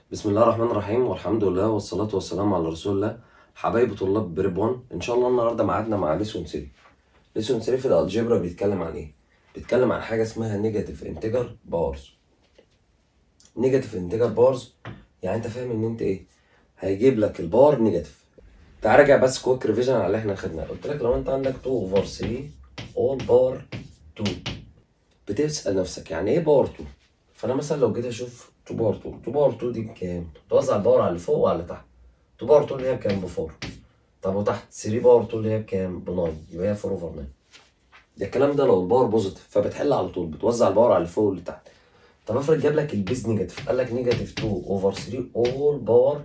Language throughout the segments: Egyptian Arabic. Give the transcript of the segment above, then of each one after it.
بسم الله الرحمن الرحيم والحمد لله والصلاة والسلام على رسول الله حبايب طلاب بريب 1 ان شاء الله النهارده ميعادنا مع ليسون 3 ليسون 3 في الالجبرا بيتكلم عن ايه بيتكلم عن حاجه اسمها نيجاتيف انتجر بارز نيجاتيف انتجر بارز يعني انت فاهم ان انت ايه هيجيب لك البار نيجاتيف تعال راجع بس كويك ريفيجن على اللي احنا خدناه قلت لك لو انت عندك 2 اوفر 3 اول بار 2 بتسال نفسك يعني ايه بار 2 فانا مثلا لو جيت اشوف 2 بار 2 2 بار 2 دي بكام توزع الباور على اللي فوق وعلى اللي تحت 2 باور 2 اللي هي بكام ب 4 طب وتحت 3 باور 2 اللي هي بكام ب 9 يبقى هي 4 اوفر 9 ده الكلام ده لو الباور بوزيتيف فبتحل على طول بتوزع الباور على اللي فوق واللي تحت طب افرض جاب لك البيز نيجاتيف قال لك نيجاتيف 2 اوفر 3 اول باور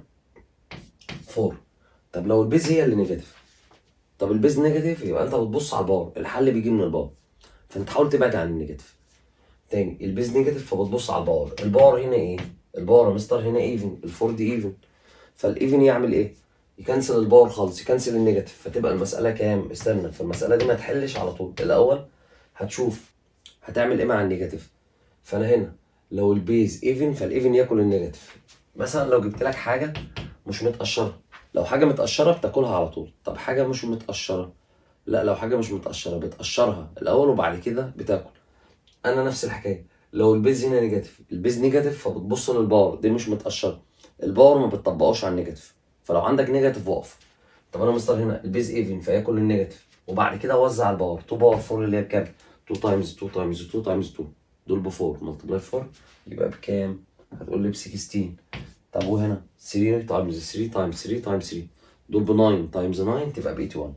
4 طب لو البيز هي اللي نيجاتيف طب البيز نيجاتيف يبقى انت بتبص على الباور الحل بيجي من الباور فانت حاول تبعد عن النيجاتيف تاني البيز نيجاتيف فبتبص على الباور الباور هنا ايه الباور يا مستر هنا ايفن الفور دي ايفن فالايفن يعمل ايه يكنسل الباور خالص يكنسل النيجاتيف فتبقى المساله كام استنى في المساله دي ما تحلش على طول الاول هتشوف هتعمل ايه مع النيجاتيف فانا هنا لو البيز ايفن فالايفن ياكل النيجاتيف مثلا لو جبت لك حاجه مش متقشره لو حاجه متقشره بتاكلها على طول طب حاجه مش متقشره لا لو حاجه مش متقشره بتقشرها الاول وبعد كده بتاكل انا نفس الحكايه لو البيز هنا نيجاتيف البيز نيجاتيف فبتبص للباور دي مش متقشره الباور ما بتطبقوش على النيجاتيف فلو عندك نيجاتيف وقف طب انا مستر هنا البيز ايفن فياكل النيجاتيف وبعد كده وزع الباور 2 باور 4 اللي هي بكام 2 تايمز 2 تايمز 2 تايمز 2 دول ب 4 ملتبلاي 4 يبقى بكام هتقول لي ب 16 طب وهنا 3 تايمز 3 تايمز 3 تايمز 3 دول ب 9 تايمز 9 تبقى ب 81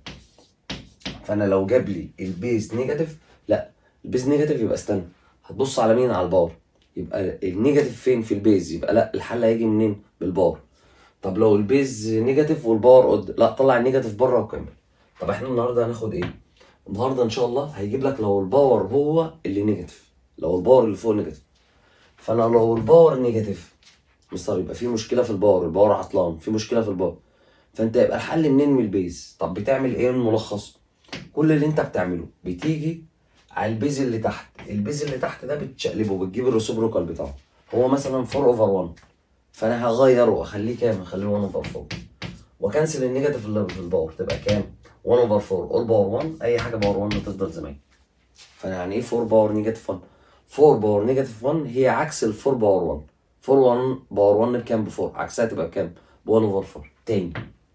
فانا لو جاب لي البيز نيجاتيف لا البيز نيجاتيف يبقى استنى هتبص على مين على الباور يبقى النيجاتيف فين في البيز يبقى لا الحل هيجي منين بالباور طب لو البيز نيجاتيف والباور قد لا طلع النيجاتيف بره وكمل طب احنا النهارده هناخد ايه النهارده ان شاء الله هيجيب لك لو الباور هو اللي نيجاتيف لو الباور اللي فوق نيجاتيف فانا لو الباور نيجاتيف مستر يبقى في مشكله في الباور الباور عطلان في مشكله في الباور فانت يبقى الحل منين من البيز طب بتعمل ايه الملخص كل اللي انت بتعمله بتيجي على البيز اللي تحت البيز اللي تحت ده بتشقلبه بتجيب الريسبروكال بتاعه هو مثلا 4 اوفر 1 فانا هغيره واخليه كام اخليه 1 اوفر 4 واكنسل النيجاتيف اللي في الباور تبقى كام 1 اوفر 4 اول باور 1 اي حاجه باور 1 تفضل زي ما هي فانا يعني ايه 4 باور نيجاتيف 1 4 باور نيجاتيف 1 هي عكس ال 4 باور 1 4 1 باور 1 بكام ب 4 عكسها تبقى بكام ب 1 اوفر 4 تاني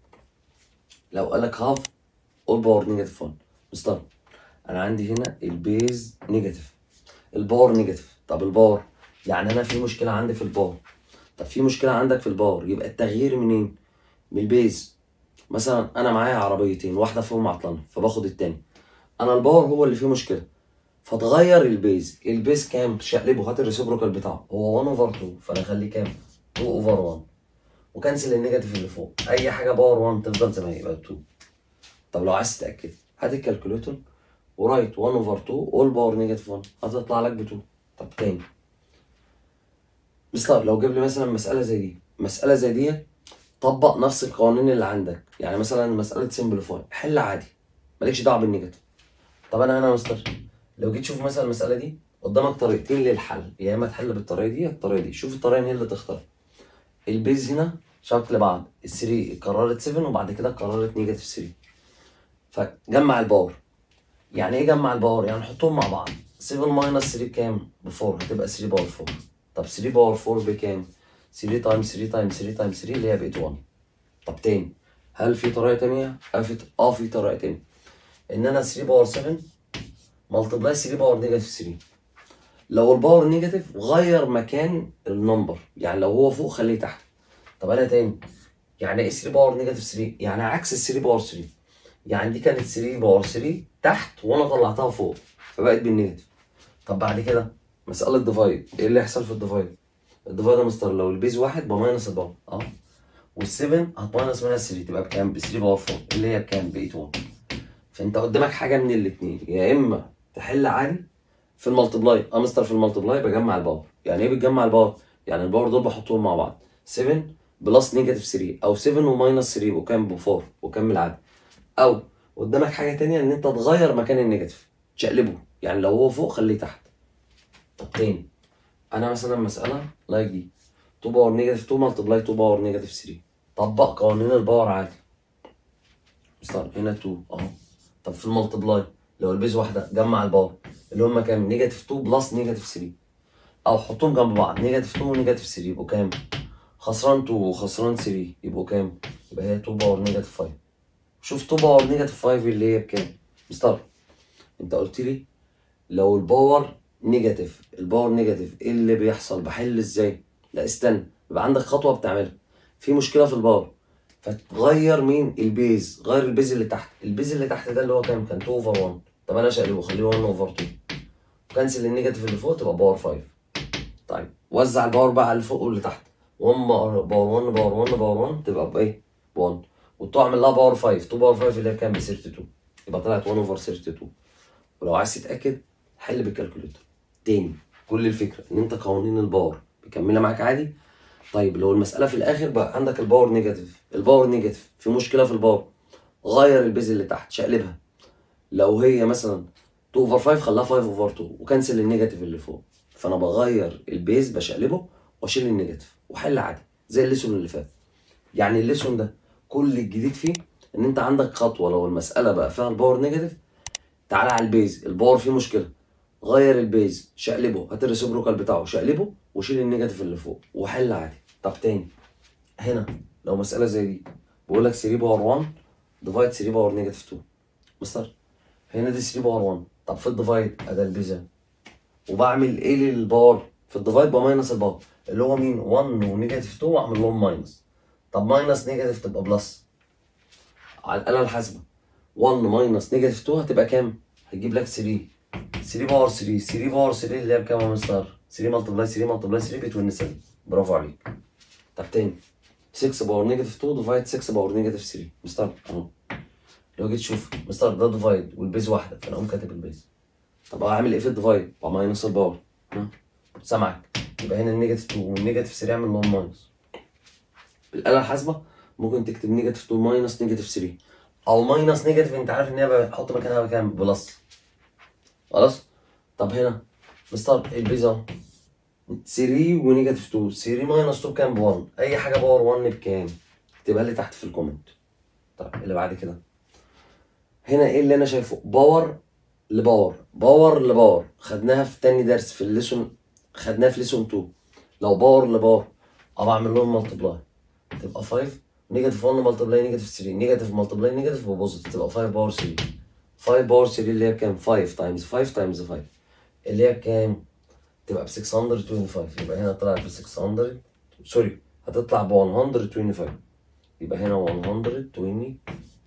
لو قال لك هاف اول باور نيجاتيف 1 مستر انا عندي هنا البيز نيجاتيف الباور نيجاتيف طب الباور يعني انا في مشكله عندي في الباور طب في مشكله عندك في الباور يبقى التغيير منين من البيز مثلا انا معايا عربيتين واحده فيهم عطلانه فباخد التاني انا الباور هو اللي فيه مشكله فتغير البيز البيز كام شقلبه هات الريسبروكال بتاعه هو 1 اوفر 2 فانا اخليه كام 2 اوفر 1 وكنسل النيجاتيف اللي فوق اي حاجه باور 1 تفضل زي ما هي يبقى 2 طب لو عايز تتاكد هات الكالكوليتور ورايت 1 اوفر 2 اول باور نيجاتيف 1 هتطلع لك ب 2 طب تاني مستر لو جاب لي مثلا مساله زي دي مساله زي دي طبق نفس القوانين اللي عندك يعني مثلا مساله سمبليفاي حل عادي مالكش دعوه بالنيجاتيف طب انا هنا يا مستر لو جيت تشوف مثلا المساله دي قدامك طريقتين للحل يا اما تحل بالطريقه دي يا الطريقه دي شوف الطريقه اللي تختار البيز هنا شرط لبعض ال 3 قررت 7 وبعد كده قررت نيجاتيف 3 فجمع الباور يعني ايه جمع الباور يعني نحطهم مع بعض 7 ماينس 3 بكام ب 4 هتبقى 3 باور 4 طب 3 باور 4 بكام 3 تايمز 3 تايمز 3 تايمز 3 اللي هي ب 81 طب تاني هل في طريقه تانية اه في اه في طريقه تانية ان انا 3 باور 7 ملتبلاي 3 باور نيجاتيف 3 لو الباور نيجاتيف غير مكان النمبر يعني لو هو فوق خليه تحت طب انا تاني يعني ايه 3 باور نيجاتيف 3 يعني عكس ال 3 باور 3 يعني دي كانت 3 باور 3 تحت وانا طلعتها فوق فبقت بالنيجاتيف طب بعد كده مسألة ديفايد ايه اللي يحصل في الديفايد؟ الديفايد يا مستر لو البيز واحد بماينس الباور اه وال7 هتماينس منها 3 تبقى بكام؟ ب 3 باور 4 اللي هي بكام؟ ب 81 فانت قدامك حاجة من الاتنين يا اما تحل عادي في المالتبلاي اه مستر في المالتبلاي بجمع الباور يعني ايه بتجمع الباور؟ يعني الباور دول بحطهم مع بعض 7 بلس نيجاتيف 3 او 7 وماينس 3 وكام ب 4 وكمل عادي او قدامك حاجه تانية ان انت تغير مكان النيجاتيف تشقلبه يعني لو هو فوق خليه تحت طب تاني انا مثلا مساله لايك دي 2 باور نيجاتيف 2 ملتبلاي 2 باور نيجاتيف 3 طبق قوانين الباور عادي مستر هنا 2 اهو طب في الملتبلاي لو البيز واحده جمع الباور اللي هما كام نيجاتيف 2 بلس نيجاتيف 3 او حطهم جنب بعض نيجاتيف 2 ونيجاتيف 3 يبقوا كام خسران 2 وخسران 3 يبقوا كام يبقى هي 2 باور نيجاتيف 5 شوف 2 باور نيجاتيف 5 اللي هي بكام مستر انت قلت لي لو الباور نيجاتيف الباور نيجاتيف ايه اللي بيحصل بحل ازاي لا استنى يبقى عندك خطوه بتعملها في مشكله في الباور فتغير مين البيز غير البيز اللي تحت البيز اللي تحت ده اللي هو كام كان 2 اوفر 1 طب انا شقلبه خليه 1 اوفر 2 كنسل النيجاتيف اللي فوق تبقى باور 5 طيب وزع الباور بقى على اللي فوق واللي تحت 1 باور 1 باور 1 باور 1 تبقى بايه 1 وتو اعمل لها باور 5 2 باور 5 اللي هي بكام ب 32 يبقى طلعت 1 اوفر 32 ولو عايز تتاكد حل بالكالكوليتر تاني كل الفكره ان انت قوانين الباور بيكملها معاك عادي طيب لو المساله في الاخر بقى عندك الباور نيجاتيف الباور نيجاتيف في مشكله في الباور غير البيز اللي تحت شقلبها لو هي مثلا 2 اوفر 5 خلاها 5 اوفر 2 وكنسل النيجاتيف اللي فوق فانا بغير البيز بشقلبه واشيل النيجاتيف واحل عادي زي الليسون اللي فات يعني الليسون ده كل الجديد فيه ان انت عندك خطوه لو المساله بقى فيها الباور نيجاتيف تعالى على البيز الباور فيه مشكله غير البيز شقلبه هات الريسبروكال بتاعه شقلبه وشيل النيجاتيف اللي فوق وحل عادي طب تاني هنا لو مساله زي دي بقول لك 3 باور 1 ديفايد 3 باور نيجاتيف 2 مستر هنا دي 3 باور 1 طب في الديفايد ادي البيز وبعمل ايه للباور في الديفايد بماينس الباور اللي هو مين 1 ونيجاتيف 2 واعمل لهم ماينس طب ماينس نيجاتيف تبقى بلس على الاله الحاسبه 1 ماينس نيجاتيف 2 هتبقى كام؟ هتجيب لك 3 3 باور 3 3 باور 3 اللي هي بكام يا مستر؟ 3 ملتبلاي 3 ملتبلاي 3 بتوين 7 برافو عليك طب تاني 6 باور نيجاتيف 2 ديفايد 6 باور نيجاتيف 3 مستر اهو لو جيت تشوف مستر ده ديفايد والبيز واحده فانا اقوم كاتب البيز طب هعمل ايه في الديفايد؟ ماينس الباور ها؟ سامعك يبقى هنا النيجاتيف 2 والنيجاتيف 3 اعمل لهم ماينس بالاله الحاسبه ممكن تكتب نيجاتيف 2 ماينس نيجاتيف 3 او ماينس نيجاتيف انت عارف ان هي بحط مكانها بكام بلس خلاص طب هنا مستر البيز اهو 3 ونيجاتيف 2 3 ماينس 2 بكام ب 1 اي حاجه باور 1 بكام اكتبها لي تحت في الكومنت طيب اللي بعد كده هنا ايه اللي انا شايفه باور لباور باور لباور خدناها في تاني درس في الليسون خدناها في ليسون 2 لو باور لباور ابقى اعمل لهم ملتبلاي تبقى 5 نيجاتيف 1 ملتبلاي نيجاتيف 3 نيجاتيف ملتبلاي نيجاتيف وبوزيتيف تبقى 5 باور 3 5 باور 3 اللي هي بكام 5 تايمز 5 تايمز 5 اللي هي بكام تبقى ب 625 يبقى هنا طلعت ب 600 سوري هتطلع ب 125 يبقى هنا 125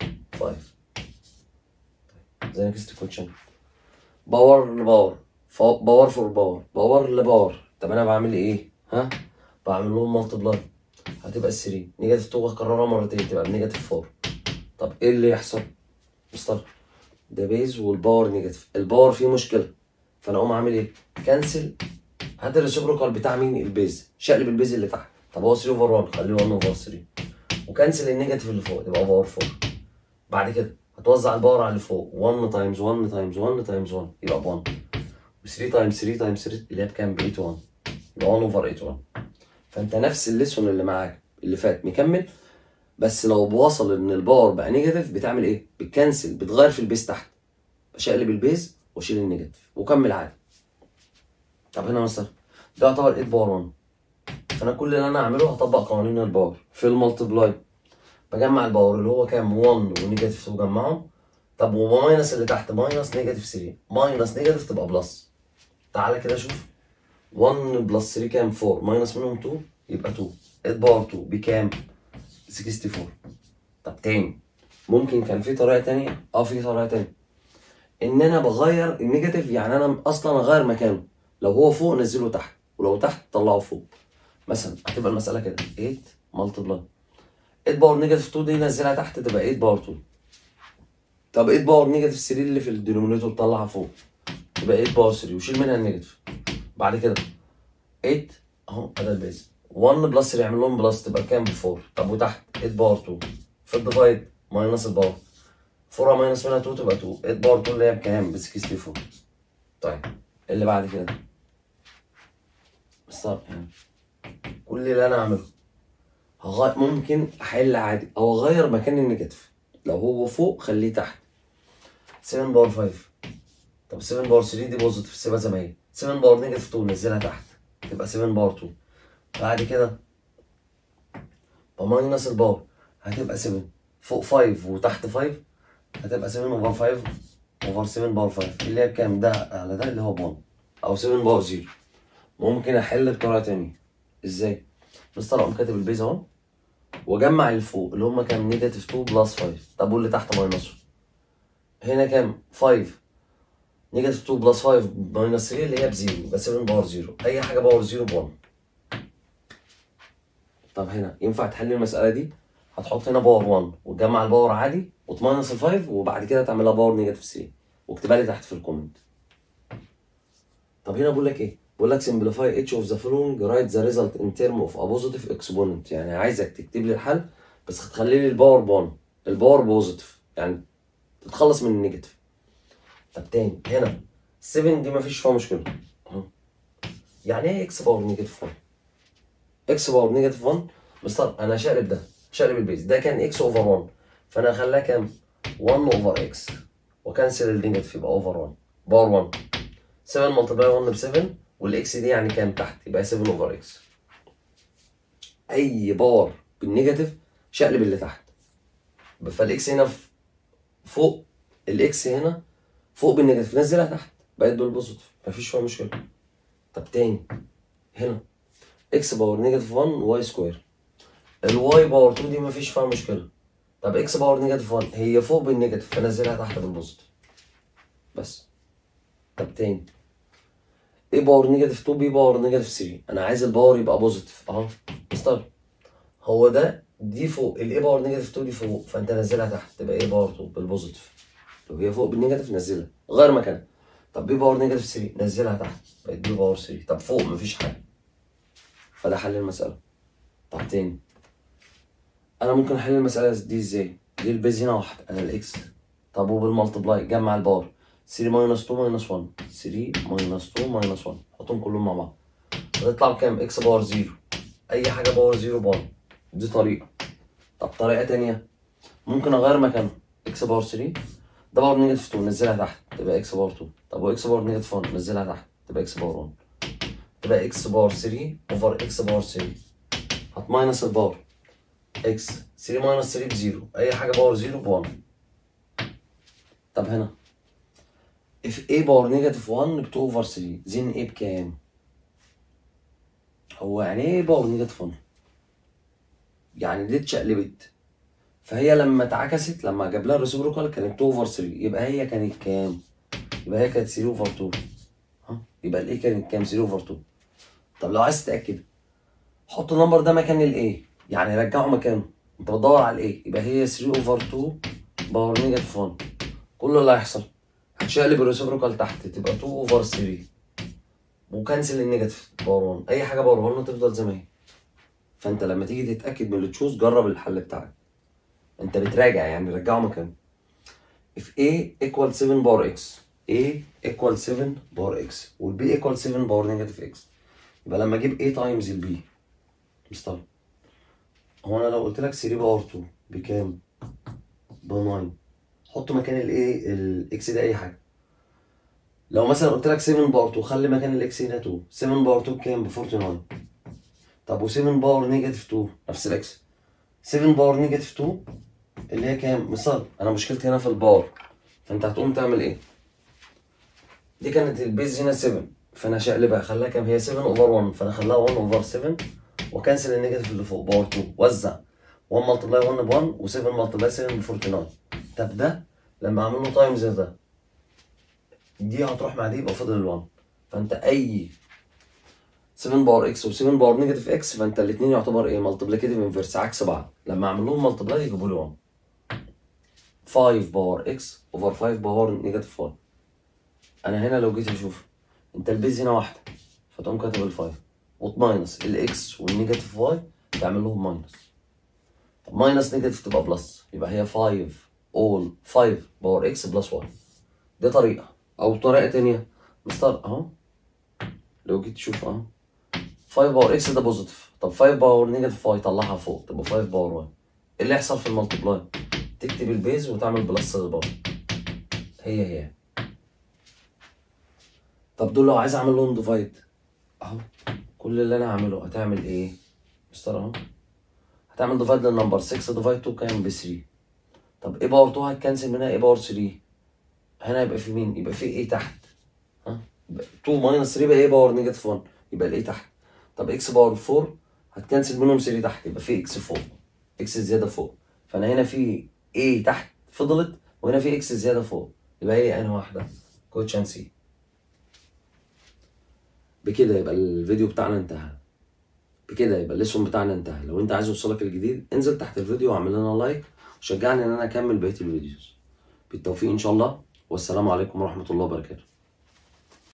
زي نكست كوتشن باور لباور باور فور باور باور لباور طب انا بعمل ايه ها بعمل لهم ملتبلاي هتبقى 3 نيجاتيف 2 هكررها مرتين تبقى بنيجاتيف 4 طب ايه اللي يحصل مستر ده بيز والباور نيجاتيف الباور فيه مشكله فانا اقوم عامل ايه كنسل هات الريسبروكال بتاع مين البيز شقلب البيز اللي تحت طب هو 3 اوفر 1 خليه 1 اوفر 3 وكنسل النيجاتيف اللي فوق يبقى باور 4 بعد كده هتوزع الباور على اللي فوق 1 تايمز 1 تايمز 1 تايمز 1 يبقى ب 1 و3 تايمز 3 تايمز 3 اللي هي بكام ب 8 1 يبقى 1 اوفر 8 1 فانت نفس الليسون اللي معاك اللي فات مكمل بس لو بوصل ان الباور بقى نيجاتيف بتعمل ايه؟ بتكنسل بتغير في البيز تحت بشقلب البيز واشيل النيجاتيف وكمل عادي طب هنا مثلا ده يعتبر 8 باور 1 فانا كل اللي انا اعمله هطبق قوانين الباور في المالتبلاي بجمع الباور اللي هو كام 1 ونيجاتيف بجمعهم طب وماينس اللي تحت ماينس نيجاتيف 3 ماينس نيجاتيف تبقى بلس تعالى كده شوف 1 بلس 3 كام 4 ماينس منهم 2 يبقى 2 8 باور 2 بكام 64 طب تاني ممكن كان في طريقه تانية اه في طريقه تانية ان انا بغير النيجاتيف يعني انا اصلا اغير مكانه لو هو فوق نزله تحت ولو تحت طلعه فوق مثلا هتبقى المساله كده 8 ملتبلاي 8 باور نيجاتيف 2 دي نزلها تحت تبقى 8 باور 2 طب 8 باور نيجاتيف 3 اللي في الدينومينيتور طلعها فوق تبقى 8 باور 3 وشيل منها النيجاتيف بعد كده 8 اهو ادي البيز 1 بلس 3 يعمل لهم بلس تبقى كام ب 4 طب وتحت 8 باور 2 في الديفايد ماينس الباور 4 ماينس منها 2 تبقى 2 8 باور 2 اللي هي بكام ب 64 طيب اللي بعد كده ستارت يعني كل اللي انا اعمله هغير ممكن احل عادي او اغير مكان النيجاتيف لو هو فوق خليه تحت 7 باور 5 طب 7 باور 3 دي بوزيتيف سيبها زي ما هي 7 باور نيجاتيف 2 نزلها تحت تبقى 7 باور 2 بعد كده بماينس الباور هتبقى 7 فوق 5 وتحت 5 هتبقى 7 اوفر 5 اوفر 7 باور 5 اللي هي بكام ده على ده اللي هو ب 1 او 7 باور 0 ممكن احل بطريقه تانية ازاي مستر اقوم كاتب البيز اهو واجمع اللي فوق اللي هم كام نيجاتيف 2 بلس 5 طب واللي تحت ماينس هنا كام 5 نيجاتيف 2 بلس 5 ماينس 3 اللي هي بزيرو يبقى 7 باور 0 اي حاجه باور 0 ب 1 طب هنا ينفع تحل المساله دي هتحط هنا باور 1 وتجمع الباور عادي وتماينس ال 5 وبعد كده تعملها باور نيجاتيف 3 واكتبها لي تحت في الكومنت طب هنا بقول لك ايه بقول لك simplify each of the following write the result in term of a positive exponent يعني عايزك تكتب لي الحل بس هتخلي لي الباور ب 1 الباور بوزيتيف يعني تتخلص من النيجاتيف طب تاني هنا 7 دي مفيش فيها مشكله اهو يعني ايه اكس باور نيجاتيف 1 اكس باور نيجاتيف 1 مستر انا شقلب ده شقلب البيز ده كان اكس اوفر 1 فانا هخليها كام 1 اوفر اكس وكنسل النيجاتيف يبقى اوفر 1 باور 1 7 ملتبلاي 1 ب 7 والاكس دي يعني كام تحت يبقى 7 اوفر اكس اي باور بالنيجاتيف شقلب اللي تحت فالاكس هنا ف- فوق الاكس هنا فوق بالنيجاتيف نزلها تحت بقت بالبوزيتيف مفيش فيها مشكله طب تاني هنا اكس باور نيجاتيف 1 واي سكوير الواي باور 2 دي مفيش فيها مشكله طب اكس باور نيجاتيف 1 هي فوق بالنيجاتيف فنزلها تحت بالبوزيتيف بس طب تاني ايه باور نيجاتيف 2 بي باور نيجاتيف 3 انا عايز الباور يبقى بوزيتيف اهو مستر هو ده دي فوق الاي باور نيجاتيف 2 دي فوق فانت نزلها تحت تبقى ايه باور 2 بالبوزيتيف لو هي فوق بالنيجاتيف نزلها غير مكانها طب بي باور نيجاتيف 3 نزلها تحت بقت بي باور 3 طب فوق مفيش حاجه فده حل المساله طب تاني انا ممكن احل المساله دي ازاي دي البيز هنا واحد انا الاكس طب وبالمالتبلاي جمع الباور 3 ماينس 2 ماينس 1 3 ماينس 2 ماينس 1 حطهم كلهم مع بعض هتطلع بكام اكس باور 0 اي حاجه باور 0 ب 1 دي طريقه طب طريقه تانية ممكن اغير مكانه اكس باور 3 ده باور نيجاتيف 2 نزلها تحت تبقى اكس باور 2 طب واكس باور نيجاتيف 1 نزلها تحت تبقى اكس باور 1 تبقى اكس باور 3 اوفر اكس باور 3 هت ماينس الباور اكس 3 ماينس 3 بزيرو اي حاجه باور 0 ب 1 طب هنا if a باور نيجاتيف 1 ب 2 اوفر 3 زين a بكام؟ هو يعني ايه باور نيجاتيف 1؟ يعني دي اتشقلبت فهي لما اتعكست لما جاب لها الريسيبروكال كانت 2 اوفر 3 يبقى هي كانت كام؟ يبقى هي كانت 3 اوفر 2 ها يبقى الايه كانت كام؟ 3 اوفر 2 طب لو عايز تتاكد حط النمبر ده مكان الايه يعني رجعه مكانه انت بتدور على الايه يبقى هي 3 اوفر 2 باور نيجاتيف 1 كل اللي هيحصل هتشقلب الريسيبروكال تحت تبقى 2 اوفر 3 وكنسل النيجاتيف باور 1 اي حاجه باور 1 تفضل زي ما هي فانت لما تيجي تتاكد من اللي تشوز جرب الحل بتاعك انت بتراجع يعني رجعه مكانه if a equal 7 باور x a equal 7 باور x وال b equal 7 باور نيجاتيف x يبقى لما اجيب a تايمز ال b مستوعب هو انا لو قلت لك 3 باور 2 بكام؟ ب 9 حط مكان الايه الاكس ده اي حاجه لو مثلا قلت لك 7 باور 2 خلي مكان الاكس هنا 2 7 باور 2 بكام؟ ب 49 طب و7 باور نيجاتيف 2 نفس الاكس 7 باور نيجاتيف 2 اللي هي كام؟ مثال انا مشكلتي هنا في الباور فانت هتقوم تعمل ايه؟ دي كانت البيز هنا 7 فانا شقلبها خليها كام؟ هي 7 اوفر 1 فانا خلاها 1 اوفر 7 وكنسل النيجاتيف اللي فوق باور 2 وزع 1 ملتبلاي 1 ب 1 و7 ملتبلاي 7 ب 49 طب ده لما اعمل له تايمز ده دي هتروح مع دي يبقى فاضل ال 1 فانت اي 7 باور اكس و7 باور نيجاتيف اكس فانت الاثنين يعتبر ايه مالتبليكيتيف انفرس عكس بعض لما اعمل لهم مالتبلاي يجيبوا لي 1 5 باور اكس اوفر 5 باور نيجاتيف 1 انا هنا لو جيت اشوف انت البيز هنا واحده فتقوم كاتب ال 5 وتماينس الاكس والنيجاتيف واي تعمل لهم ماينس طب ماينس نيجاتيف تبقى بلس يبقى هي 5 اول 5 باور اكس بلس 1 دي طريقه او طريقه تانية مستر اهو لو جيت تشوف اهو 5 باور اكس ده بوزيتيف طب 5 باور نيجاتيف واي طلعها فوق تبقى 5 باور واي ايه اللي يحصل في المالتبلاي تكتب البيز وتعمل بلس باور هي هي طب دول لو عايز اعمل لهم ديفايد اهو كل اللي انا هعمله هتعمل ايه مستر اهو هتعمل ديفايد للنمبر 6 ديفايد 2 كام ب 3 طب ايه باور 2 هتكنسل منها ايه باور 3 هنا يبقى في مين يبقى في ايه تحت ها يبقى 2 ماينس 3 يبقى ايه باور نيجاتيف 1 يبقى الايه تحت طب اكس باور 4 هتكنسل منهم 3 تحت يبقى في اكس فوق اكس زياده فوق فانا هنا في ايه تحت فضلت وهنا في اكس زياده فوق يبقى هي انهي واحده كوتشان سي بكده يبقى الفيديو بتاعنا انتهى بكده يبقى الليسون بتاعنا انتهى لو انت عايز يوصلك الجديد انزل تحت الفيديو واعمل لنا لايك وشجعني ان انا اكمل بقيه الفيديوز بالتوفيق ان شاء الله والسلام عليكم ورحمه الله وبركاته